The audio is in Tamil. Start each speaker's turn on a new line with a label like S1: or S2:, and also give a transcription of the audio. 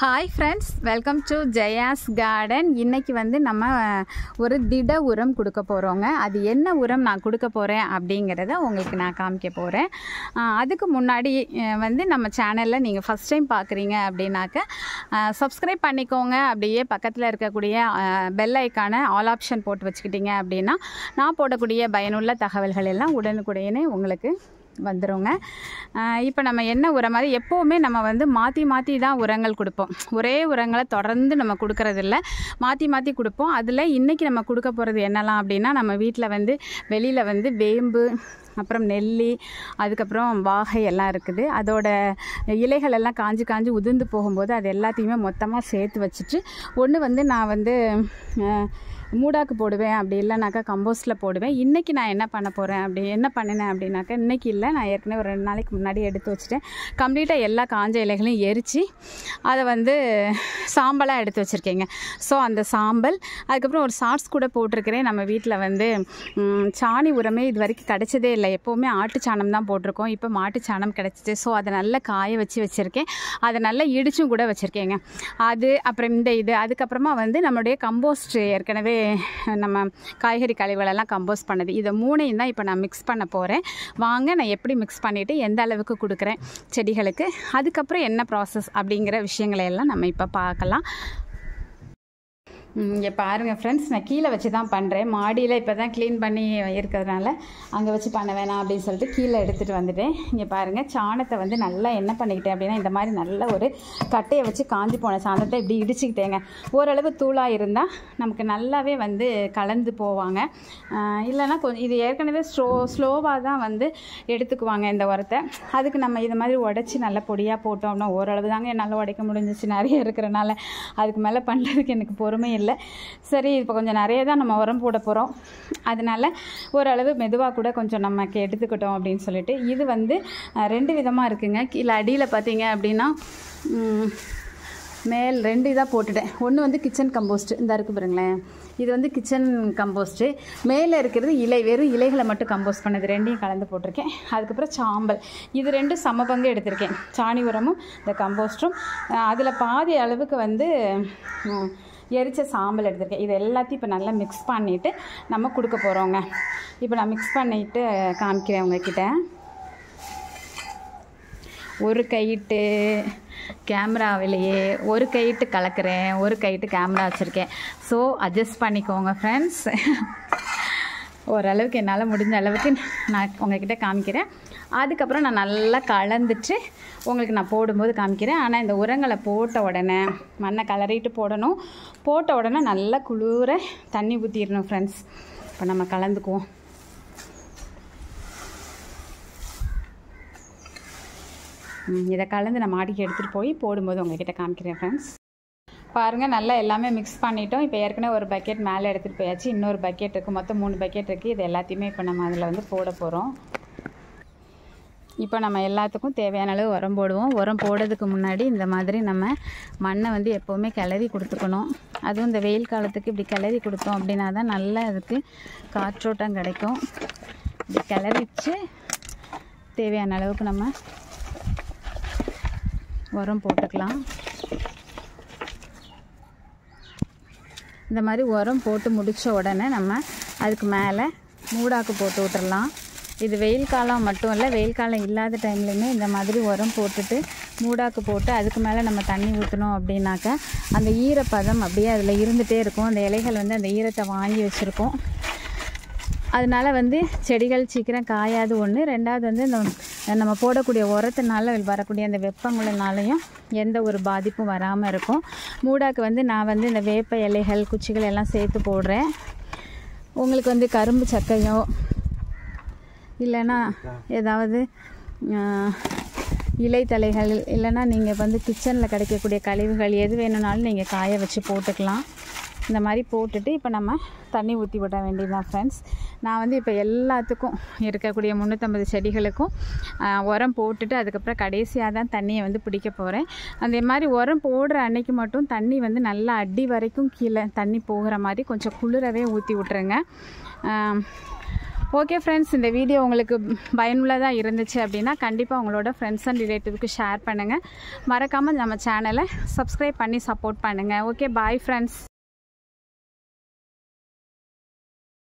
S1: hi friends welcome to Jaya's garden இன்னைக்கு வந்து நம்ம அஹ், ஒரு திட உரம் கொடுக்க போகிறோங்க அது என்ன உரம் நான் கொடுக்க போகிறேன் அப்படிங்கிறத உங்களுக்கு நான் காமிக்க போகிறேன் அதுக்கு முன்னாடி அஹ், வந்து நம்ம சேனலில் நீங்கள் ஃபஸ்ட் டைம் பார்க்குறீங்க அப்படின்னாக்க சப்ஸ்கிரைப் பண்ணிக்கோங்க அப்படியே பக்கத்தில் இருக்கக்கூடிய பெல் ஐக்கானை ஆல் ஆப்ஷன் போட்டு வச்சுக்கிட்டீங்க அப்படின்னா நான் போடக்கூடிய பயனுள்ள தகவல்கள் எல்லாம் உடனுக்குடனே உங்களுக்கு வந்துருங்க இப்போ நம்ம என்ன உரம் மாதிரி எப்போவுமே நம்ம வந்து மாற்றி மாற்றி தான் உரங்கள் கொடுப்போம் ஒரே உரங்களை தொடர்ந்து நம்ம கொடுக்கறதில்ல மாற்றி மாற்றி கொடுப்போம் அதில் இன்றைக்கி நம்ம கொடுக்க போகிறது என்னலாம் அப்படின்னா நம்ம வீட்டில் வந்து வெளியில் வந்து வேம்பு அப்புறம் நெல்லி அதுக்கப்புறம் வாகை எல்லாம் இருக்குது அதோட இலைகள் எல்லாம் காஞ்சு காஞ்சு உதிர்ந்து போகும்போது அது எல்லாத்தையுமே மொத்தமாக சேர்த்து வச்சுட்டு ஒன்று வந்து நான் வந்து அஹ், மூடாக்கு போடுவேன் அப்படி இல்லைனாக்கா கம்போஸ்ட்டில் போடுவேன் இன்றைக்கி நான் என்ன பண்ண போகிறேன் அப்படி என்ன பண்ணினேன் அப்படின்னாக்கா இன்றைக்கி இல்லை நான் ஏற்கனவே ஒரு ரெண்டு நாளைக்கு முன்னாடி எடுத்து வச்சுட்டேன் கம்ப்ளீட்டாக எல்லா காஞ்ச இலைகளையும் எரித்து அதை வந்து சாம்பலாக எடுத்து வச்சுருக்கேங்க ஸோ அந்த சாம்பல் அதுக்கப்புறம் ஒரு ஷார்ட்ஸ் கூட போட்டிருக்கிறேன் நம்ம வீட்டில் வந்து ம், சாணி உரமே இது வரைக்கும் கிடைச்சதே இல்லை எப்போவுமே ஆட்டு சாணம் தான் போட்டிருக்கோம் இப்போ மாட்டு சாணம் கிடச்சிச்சு ஸோ அதை நல்லா காய வச்சு வச்சுருக்கேன் அதை நல்லா இடிச்சும் கூட வச்சுருக்கேங்க அது அப்புறம் இந்த இது அதுக்கப்புறமா வந்து நம்மளுடைய கம்போஸ்ட் ஏற்கனவே நம்ம காய்கறி கழிவுகளெல்லாம் கம்போஸ்ட் பண்ணது இதை மூணையும் தான் இப்போ நான் மிக்ஸ் பண்ண போகிறேன் வாங்க நான் எப்படி மிக்ஸ் பண்ணிவிட்டு எந்த அளவுக்கு கொடுக்குறேன் செடிகளுக்கு அதுக்கப்புறம் என்ன ப்ராசஸ் அப்படிங்கிற விஷயங்களை எல்லாம் நம்ம இப்போ பார்க்கலாம் இங்கே பாருங்கள் ஃப்ரெண்ட்ஸ் நான் கீழே வச்சு தான் பண்ணுறேன் மாடியில் இப்போ தான் க்ளீன் பண்ணி இருக்கிறதுனால அங்கே வச்சு பண்ண வேணாம் அப்படின்னு சொல்லிட்டு கீழே எடுத்துகிட்டு வந்துட்டேன் இங்கே பாருங்கள் சாணத்தை வந்து நல்லா என்ன பண்ணிக்கிட்டேன் அப்படின்னா இந்த மாதிரி நல்ல ஒரு கட்டையை வச்சு காஞ்சி போன சாணத்தை இப்படி இடிச்சுக்கிட்டேங்க ஓரளவு தூளாக இருந்தால் நமக்கு நல்லாவே வந்து கலந்து போவாங்க ஆஹ் இல்லைன்னா கொஞ்சம் இது ஏற்கனவே ஸ்லோ ஸ்லோவாக தான் வந்து எடுத்துக்குவாங்க இந்த உரத்தை அதுக்கு நம்ம இது மாதிரி உடச்சி நல்லா பொடியாக போட்டோம் அப்படின்னா ஓரளவு தாங்க என்னால் உடைக்க முடிஞ்சிச்சு நிறைய இருக்கிறனால அதுக்கு மேலே பண்ணுறதுக்கு எனக்கு பொறுமை இல்லை சரி இப்போ கொஞ்சம் நிறைய தான் நம்ம உரம் போட போகிறோம் அதனால ஓரளவு மெதுவாக கூட கொஞ்சம் நமக்கு எடுத்துக்கிட்டோம் அப்படின்னு சொல்லிட்டு இது வந்து அஹ், ரெண்டு விதமாக இருக்குங்க கீழே அடியில் பார்த்தீங்க அப்படின்னா ம், மேல் ரெண்டு இதாக போட்டுட்டேன் ஒன்று வந்து கிச்சன் கம்போஸ்ட் இந்த இருக்கு பாருங்களேன் இது வந்து கிச்சன் கம்போஸ்ட்டு மேலே இருக்கிறது இலை வெறும் இலைகளை மட்டும் கம்போஸ்ட் பண்ணது ரெண்டையும் கலந்து போட்டிருக்கேன் அதுக்கப்புறம் சாம்பல் இது ரெண்டும் சம பங்கு எடுத்திருக்கேன் சாணி உரமும் இந்த கம்போஸ்ட்டும் அதில் பாதி அளவுக்கு வந்து ம், எரிச்ச சாம்பல் எடுத்திருக்கேன் இது எல்லாத்தையும் இப்போ நல்லா மிக்ஸ் பண்ணிவிட்டு நம்ம கொடுக்க போகிறோங்க இப்போ நான் மிக்ஸ் பண்ணிவிட்டு காமிக்கிறேன் உங்ககிட்ட ஒரு கையிட்டு கேமராவிலேயே ஒரு கையிட்டு கலக்கிறேன் ஒரு கையிட்டு கேமரா வச்சுருக்கேன் ஸோ அட்ஜஸ்ட் பண்ணிக்கோங்க ஃப்ரெண்ட்ஸ் ஓரளவுக்கு என்னால் முடிஞ்ச அளவுக்கு நான் உங்ககிட்ட காமிக்கிறேன் அதுக்கப்புறம் நான் நல்லா கலந்துட்டு உங்களுக்கு நான் போடும்போது காமிக்கிறேன் ஆனால் இந்த உரங்களை போட்ட உடனே மண்ணை கலரிட்டு போடணும் போட்ட உடனே நல்லா குளிர தண்ணி ஊற்றிடணும் ஃப்ரெண்ட்ஸ் இப்போ நம்ம கலந்துக்குவோம் ம், இதை கலந்து நான் மாடிக்கு எடுத்துகிட்டு போய் போடும்போது உங்ககிட்ட காமிக்கிறேன் ஃப்ரெண்ட்ஸ் பாருங்கள் நல்லா எல்லாமே மிக்ஸ் பண்ணிட்டோம் இப்போ ஏற்கனவே ஒரு பக்கெட் மேலே எடுத்துகிட்டு போயாச்சு இன்னொரு பக்கெட் இருக்குது மொத்தம் மூணு பக்கெட் இருக்குது இது எல்லாத்தையுமே இப்போ நம்ம அதில் வந்து போட போகிறோம் இப்போ நம்ம எல்லாத்துக்கும் தேவையான அளவு உரம் போடுவோம் உரம் போடுறதுக்கு முன்னாடி இந்த மாதிரி நம்ம மண்ணை வந்து எப்போவுமே கிளறி கொடுத்துக்கணும் அதுவும் இந்த வெயில் காலத்துக்கு இப்படி கிளறி கொடுத்தோம் அப்படின்னா தான் நல்லா அதுக்கு காற்றோட்டம் கிடைக்கும் இப்படி கிளறிச்சு தேவையான அளவுக்கு நம்ம உரம் போட்டுக்கலாம் இந்த மாதிரி உரம் போட்டு முடித்த உடனே நம்ம அதுக்கு மேலே மூடாக்கு போட்டு விட்டுறலாம் இது வெயில் காலம் மட்டும் இல்லை வெயில் காலம் இல்லாத டைம்லையுமே இந்த மாதிரி உரம் போட்டுட்டு மூடாக்கு போட்டு அதுக்கு மேலே நம்ம தண்ணி ஊற்றணும் அப்படின்னாக்கா அந்த ஈரப்பதம் அப்படியே அதில் இருந்துகிட்டே இருக்கும் அந்த இலைகள் வந்து அந்த ஈரத்தை வாங்கி வச்சுருக்கோம் அதனால வந்து செடிகள் சீக்கிரம் காயாது ஒன்று ரெண்டாவது வந்து இந்த நம்ம போடக்கூடிய உரத்தினால வரக்கூடிய அந்த வெப்பங்களினாலையும் எந்த ஒரு பாதிப்பும் வராமல் இருக்கும் மூடாக்கு வந்து நான் வந்து இந்த வேப்ப இலைகள் குச்சிகள் எல்லாம் சேர்த்து போடுறேன் உங்களுக்கு வந்து கரும்பு சக்கையோ இல்லைன்னா ஏதாவது ஆஹ், இலைத்தலைகள் இல்லைன்னா நீங்கள் வந்து கிச்சனில் கிடைக்கக்கூடிய கழிவுகள் எது வேணும்னாலும் நீங்கள் காய வச்சு போட்டுக்கலாம் இந்த மாதிரி போட்டுட்டு இப்போ நம்ம தண்ணி ஊற்றி விட வேண்டியதுதான் ஃப்ரெண்ட்ஸ் நான் வந்து இப்போ எல்லாத்துக்கும் இருக்கக்கூடிய முந்நூற்றம்பது செடிகளுக்கும் ஆஹ், உரம் போட்டுட்டு அதுக்கப்புறம் கடைசியாக தான் தண்ணியை வந்து பிடிக்க போகிறேன் அந்த மாதிரி உரம் போடுற அன்னைக்கு மட்டும் தண்ணி வந்து நல்லா அடி வரைக்கும் கீழே தண்ணி போகிற மாதிரி கொஞ்சம் குளிரவே ஊற்றி விட்ருங்க ஆஹ், ஓகே ஃப்ரெண்ட்ஸ் இந்த வீடியோ உங்களுக்கு பயனுள்ளதாக இருந்துச்சு அப்படின்னா கண்டிப்பாக உங்களோட ஃப்ரெண்ட்ஸ் அண்ட் ரிலேட்டிவ்க்கு ஷேர் பண்ணுங்கள் மறக்காமல் நம்ம சேனலை சப்ஸ்கிரைப் பண்ணி சப்போர்ட் பண்ணுங்கள் ஓகே பாய் ஃப்ரெண்ட்ஸ்